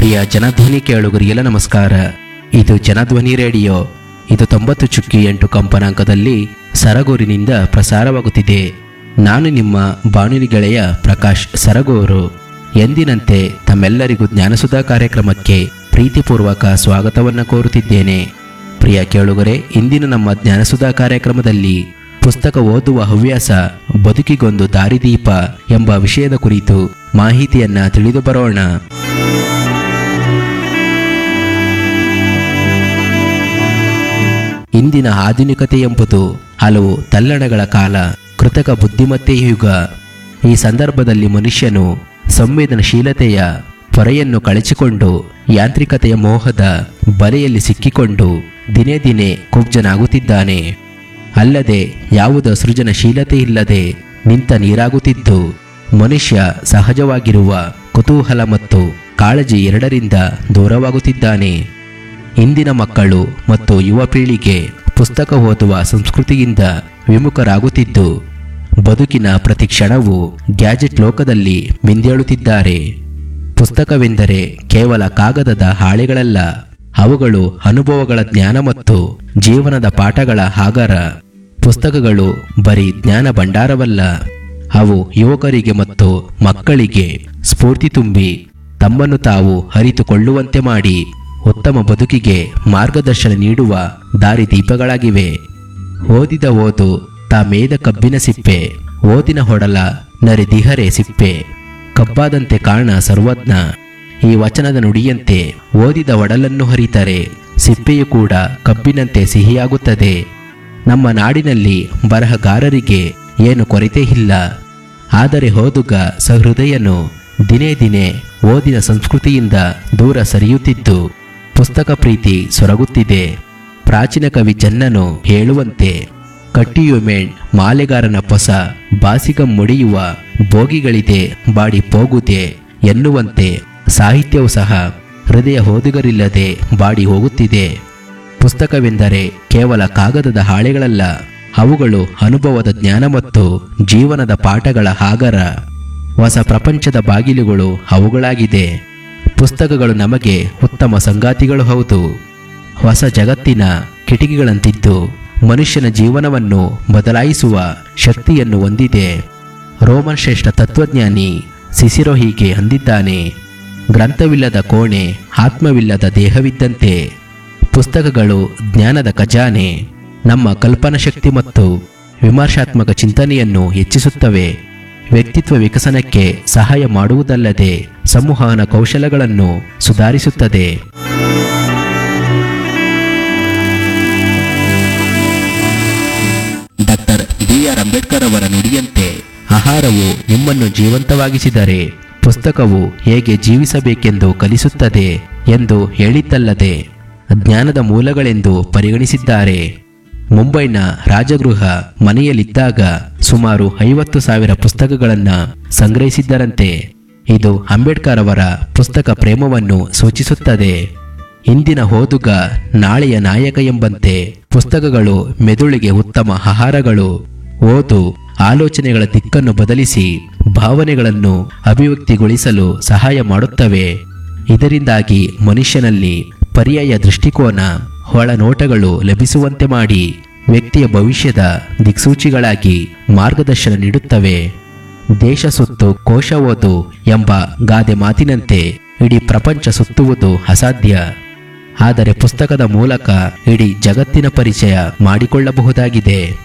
ಪ್ರಿಯ ಜನಧ್ವನಿ ಕೇಳುಗರಿಗೆಲ್ಲ ನಮಸ್ಕಾರ ಇದು ಜನಧ್ವನಿ ರೇಡಿಯೋ ಇದು ತೊಂಬತ್ತು ಚುಕ್ಕಿ ಎಂಟು ಕಂಪನಾಂಕದಲ್ಲಿ ಸರಗೂರಿನಿಂದ ಪ್ರಸಾರವಾಗುತ್ತಿದೆ ನಾನು ನಿಮ್ಮ ಬಾನುಲಿ ಗೆಳೆಯ ಪ್ರಕಾಶ್ ಸರಗೂರು ಎಂದಿನಂತೆ ತಮ್ಮೆಲ್ಲರಿಗೂ ಜ್ಞಾನಸುಧಾ ಕಾರ್ಯಕ್ರಮಕ್ಕೆ ಪ್ರೀತಿಪೂರ್ವಕ ಸ್ವಾಗತವನ್ನು ಕೋರುತ್ತಿದ್ದೇನೆ ಪ್ರಿಯ ಕೇಳುಗರೆ ಇಂದಿನ ನಮ್ಮ ಜ್ಞಾನಸುಧಾ ಕಾರ್ಯಕ್ರಮದಲ್ಲಿ ಪುಸ್ತಕ ಓದುವ ಹವ್ಯಾಸ ಬದುಕಿಗೊಂದು ದಾರಿದೀಪ ಎಂಬ ವಿಷಯದ ಕುರಿತು ಮಾಹಿತಿಯನ್ನ ತಿಳಿದು ಬರೋಣ ಇಂದಿನ ಆಧುನಿಕತೆ ಎಂಬುದು ಹಲವು ತಲ್ಲಣಗಳ ಕಾಲ ಕೃತಕ ಬುದ್ಧಿಮತ್ತೆ ಯುಗ ಈ ಸಂದರ್ಭದಲ್ಲಿ ಮನುಷ್ಯನು ಸಂವೇದನಶೀಲತೆಯ ಪೊರೆಯನ್ನು ಕಳಚಿಕೊಂಡು ಯಾಂತ್ರಿಕತೆಯ ಮೋಹದ ಬಲೆಯಲ್ಲಿ ಸಿಕ್ಕಿಕೊಂಡು ದಿನೇ ದಿನೇ ಕುಬ್ಜನಾಗುತ್ತಿದ್ದಾನೆ ಅಲ್ಲದೆ ಯಾವುದ ಸೃಜನಶೀಲತೆ ಇಲ್ಲದೆ ನಿಂತ ನೀರಾಗುತ್ತಿದ್ದು ಮನುಷ್ಯ ಸಹಜವಾಗಿರುವ ಕುತೂಹಲ ಮತ್ತು ಕಾಳಜಿ ಎರಡರಿಂದ ದೂರವಾಗುತ್ತಿದ್ದಾನೆ ಇಂದಿನ ಮಕ್ಕಳು ಮತ್ತು ಯುವ ಪೀಳಿಗೆ ಪುಸ್ತಕ ಓದುವ ಸಂಸ್ಕೃತಿಯಿಂದ ವಿಮುಖರಾಗುತ್ತಿದ್ದು ಬದುಕಿನ ಪ್ರತಿ ಕ್ಷಣವೂ ಗ್ಯಾಜೆಟ್ ಲೋಕದಲ್ಲಿ ಮಿಂದೇಳುತ್ತಿದ್ದಾರೆ ಪುಸ್ತಕವೆಂದರೆ ಕೇವಲ ಕಾಗದದ ಹಾಳೆಗಳಲ್ಲ ಅವುಗಳು ಅನುಭವಗಳ ಜ್ಞಾನ ಮತ್ತು ಜೀವನದ ಪಾಠಗಳ ಆಗರ ಪುಸ್ತಕಗಳು ಬರೀ ಜ್ಞಾನ ಭಂಡಾರವಲ್ಲ ಅವು ಯುವಕರಿಗೆ ಮತ್ತು ಮಕ್ಕಳಿಗೆ ಸ್ಫೂರ್ತಿ ತುಂಬಿ ತಮ್ಮನ್ನು ತಾವು ಅರಿತುಕೊಳ್ಳುವಂತೆ ಮಾಡಿ ಉತ್ತಮ ಬದುಕಿಗೆ ಮಾರ್ಗದರ್ಶನ ನೀಡುವ ದಾರಿದೀಪಗಳಾಗಿವೆ ಓದಿದ ಓದು ತಾ ಮೇದ ಕಬ್ಬಿನ ಸಿಪ್ಪೆ ಓದಿನ ಹೊಡಲ ನರಿದಿಹರೆ ಸಿಪ್ಪೆ ಕಬ್ಬಾದಂತೆ ಕಾಣ ಸರ್ವಜ್ಞ ಈ ವಚನದ ನುಡಿಯಂತೆ ಓದಿದ ಒಡಲನ್ನು ಹರಿತರೆ ಸಿಪ್ಪೆಯು ಕೂಡ ಕಬ್ಬಿನಂತೆ ಸಿಹಿಯಾಗುತ್ತದೆ ನಮ್ಮ ನಾಡಿನಲ್ಲಿ ಬರಹಗಾರರಿಗೆ ಏನು ಕೊರತೆ ಇಲ್ಲ ಆದರೆ ಓದುಗ ಸಹೃದಯನು ದಿನೇ ದಿನೇ ಓದಿನ ಸಂಸ್ಕೃತಿಯಿಂದ ದೂರ ಸರಿಯುತ್ತಿದ್ದು ಪುಸ್ತಕ ಪ್ರೀತಿ ಸೊರಗುತ್ತಿದೆ ಪ್ರಾಚೀನ ಕವಿ ಚೆನ್ನನು ಹೇಳುವಂತೆ ಕಟ್ಟಿಯುಮೆಣ್ ಮಾಲೆಗಾರನ ಪೊಸ ಬಾಸಿಗ ಮುಡಿಯುವ ಭೋಗಿಗಳಿದೆ ಬಾಡಿ ಹೋಗುದೆ ಎನ್ನುವಂತೆ ಸಾಹಿತ್ಯವು ಸಹ ಹೃದಯ ಓದುಗರಿಲ್ಲದೆ ಬಾಡಿ ಹೋಗುತ್ತಿದೆ ಪುಸ್ತಕವೆಂದರೆ ಕೇವಲ ಕಾಗದದ ಹಾಳೆಗಳಲ್ಲ ಅವುಗಳು ಅನುಭವದ ಜ್ಞಾನ ಮತ್ತು ಜೀವನದ ಪಾಠಗಳ ಆಗರ ಹೊಸ ಪ್ರಪಂಚದ ಬಾಗಿಲುಗಳು ಅವುಗಳಾಗಿದೆ ಪುಸ್ತಕಗಳು ನಮಗೆ ಉತ್ತಮ ಸಂಗಾತಿಗಳು ಹೌದು ಹೊಸ ಜಗತ್ತಿನ ಕಿಟಕಿಗಳಂತಿದ್ದು ಮನುಷ್ಯನ ಜೀವನವನ್ನು ಬದಲಾಯಿಸುವ ಶಕ್ತಿಯನ್ನು ಹೊಂದಿದೆ ರೋಮನ್ ಶ್ರೇಷ್ಠ ತತ್ವಜ್ಞಾನಿ ಸಿಸಿರೋ ಹೀಗೆ ಅಂದಿದ್ದಾನೆ ಗ್ರಂಥವಿಲ್ಲದ ಕೋಣೆ ಆತ್ಮವಿಲ್ಲದ ದೇಹವಿದ್ದಂತೆ ಪುಸ್ತಕಗಳು ಜ್ಞಾನದ ಖಜಾನೆ ನಮ್ಮ ಕಲ್ಪನಾ ಶಕ್ತಿ ಮತ್ತು ವಿಮರ್ಶಾತ್ಮಕ ಚಿಂತನೆಯನ್ನು ಹೆಚ್ಚಿಸುತ್ತವೆ ವ್ಯಕ್ತಿತ್ವ ವಿಕಸನಕ್ಕೆ ಸಹಾಯ ಮಾಡುವುದಲ್ಲದೆ ಸಂವಹನ ಕೌಶಲಗಳನ್ನು ಸುಧಾರಿಸುತ್ತದೆ ಡಾಕ್ಟರ್ ಬಿ ಆರ್ ಅಂಬೇಡ್ಕರ್ ಅವರ ನುಡಿಯಂತೆ ಆಹಾರವು ನಿಮ್ಮನ್ನು ಜೀವಂತವಾಗಿಸಿದರೆ ಪುಸ್ತಕವು ಹೇಗೆ ಜೀವಿಸಬೇಕೆಂದು ಕಲಿಸುತ್ತದೆ ಎಂದು ಹೇಳಿದ್ದಲ್ಲದೆ ಜ್ಞಾನದ ಮೂಲಗಳೆಂದು ಪರಿಗಣಿಸಿದ್ದಾರೆ ಮುಂಬೈನ ರಾಜಗೃಹ ಮನೆಯಲ್ಲಿದ್ದಾಗ ಸುಮಾರು ಐವತ್ತು ಸಾವಿರ ಪುಸ್ತಕಗಳನ್ನು ಸಂಗ್ರಹಿಸಿದ್ದರಂತೆ ಇದು ಅಂಬೇಡ್ಕರ್ ಅವರ ಪುಸ್ತಕ ಪ್ರೇಮವನ್ನು ಸೂಚಿಸುತ್ತದೆ ಇಂದಿನ ಓದುಗ ನಾಳೆಯ ನಾಯಕ ಎಂಬಂತೆ ಪುಸ್ತಕಗಳು ಮೆದುಳಿಗೆ ಉತ್ತಮ ಆಹಾರಗಳು ಓದು ಆಲೋಚನೆಗಳ ದಿಕ್ಕನ್ನು ಬದಲಿಸಿ ಭಾವನೆಗಳನ್ನು ಅಭಿವ್ಯಕ್ತಿಗೊಳಿಸಲು ಸಹಾಯ ಮಾಡುತ್ತವೆ ಇದರಿಂದಾಗಿ ಮನುಷ್ಯನಲ್ಲಿ ಪರ್ಯಾಯ ದೃಷ್ಟಿಕೋನ ಒಳನೋಟಗಳು ಲಭಿಸುವಂತೆ ಮಾಡಿ ವ್ಯಕ್ತಿಯ ಭವಿಷ್ಯದ ದಿಕ್ಸೂಚಿಗಳಾಗಿ ಮಾರ್ಗದರ್ಶನ ನೀಡುತ್ತವೆ ದೇಶ ಸುತ್ತು ಕೋಶ ಓದು ಎಂಬ ಗಾದೆ ಮಾತಿನಂತೆ ಇಡೀ ಪ್ರಪಂಚ ಸುತ್ತುವುದು ಅಸಾಧ್ಯ ಆದರೆ ಪುಸ್ತಕದ ಮೂಲಕ ಇಡೀ ಜಗತ್ತಿನ ಪರಿಚಯ ಮಾಡಿಕೊಳ್ಳಬಹುದಾಗಿದೆ